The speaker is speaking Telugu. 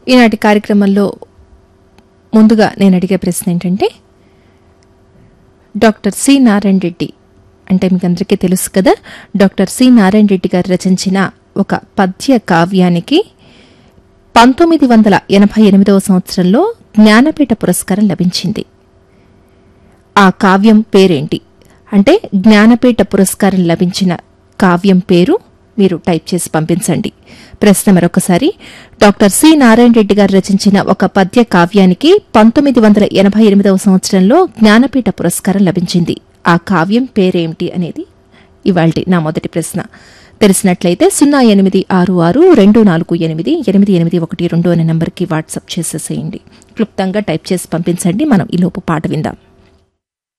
ఈనాటి కార్యక్రమంలో ముందుగా నేను అడిగే ప్రశ్న ఏంటంటే డాక్టర్ సి నారాయణ రెడ్డి అంటే మీకు అందరికీ తెలుసు కదా డాక్టర్ సి నారాయణ రెడ్డి గారు రచించిన ఒక పద్య కావ్యానికి పంతొమ్మిది వందల ఎనభై ఎనిమిదవ సంవత్సరంలో జ్ఞానపీఠ పురస్కారం లభించింది ఆ కావ్యం పేరేంటి అంటే జ్ఞానపీఠ పురస్కారం లభించిన కావ్యం పేరు మీరు టైప్ చేసి పంపించండి ప్రశ్న మరొకసారి డాక్టర్ సి నారాయణ రెడ్డి గారు రచించిన ఒక పద్య కావ్యానికి పంతొమ్మిది వందల ఎనభై ఎనిమిదవ సంవత్సరంలో జ్ఞానపీఠ పురస్కారం లభించింది ఆ కావ్యం పేరేమిటి అనేది ఇవాల్టి నా మొదటి ప్రశ్న తెలిసినట్లయితే సున్నా ఎనిమిది ఆరు ఆరు రెండు నాలుగు ఎనిమిది ఎనిమిది ఎనిమిది ఒకటి రెండు అనే నంబర్కి వాట్సాప్ చేసేసేయండి క్లుప్తంగా టైప్ చేసి పంపించండి మనం ఈలోపు పాట విందాం